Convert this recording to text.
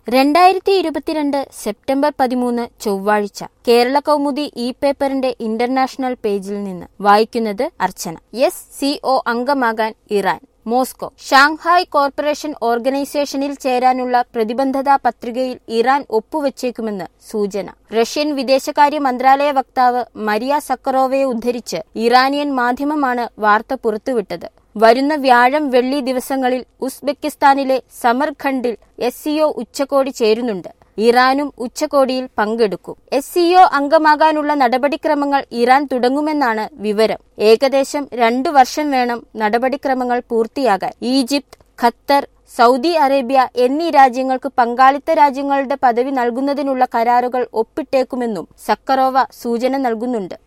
രണ്ടായിരത്തി ഇരുപത്തിരണ്ട് സെപ്റ്റംബർ പതിമൂന്ന് ചൊവ്വാഴ്ച കേരള കൗമുദി ഇ പേപ്പറിന്റെ ഇന്റർനാഷണൽ പേജിൽ നിന്ന് വായിക്കുന്നത് അർച്ചന എസ് സിഒ അംഗമാകാൻ ഇറാൻ മോസ്കോ ഷാങ്ഹായ് കോർപ്പറേഷൻ ഓർഗനൈസേഷനിൽ ചേരാനുള്ള പ്രതിബദ്ധതാ പത്രികയിൽ ഇറാൻ ഒപ്പുവച്ചേക്കുമെന്ന് സൂചന റഷ്യൻ വിദേശകാര്യ മന്ത്രാലയ വക്താവ് മരിയ സക്കറോവയെ ഉദ്ധരിച്ച് ഇറാനിയൻ മാധ്യമമാണ് വാർത്ത പുറത്തുവിട്ടത് വരുന്ന വ്യാഴം വെള്ളി ദിവസങ്ങളിൽ ഉസ്ബെക്കിസ്ഥാനിലെ സമർഖണ്ഡിൽ എസ് സിഒ ഉച്ചകോടി ചേരുന്നുണ്ട് ഇറാനും ഉച്ചകോടിയിൽ പങ്കെടുക്കും എസ് സിഒ അംഗമാകാനുള്ള നടപടിക്രമങ്ങൾ ഇറാൻ തുടങ്ങുമെന്നാണ് വിവരം ഏകദേശം രണ്ടു വർഷം വേണം നടപടിക്രമങ്ങൾ പൂർത്തിയാകാൻ ഈജിപ്ത് ഖത്തർ സൗദി അറേബ്യ എന്നീ രാജ്യങ്ങൾക്ക് പങ്കാളിത്ത രാജ്യങ്ങളുടെ പദവി നൽകുന്നതിനുള്ള കരാറുകൾ ഒപ്പിട്ടേക്കുമെന്നും സക്കറോവ സൂചന നൽകുന്നുണ്ട്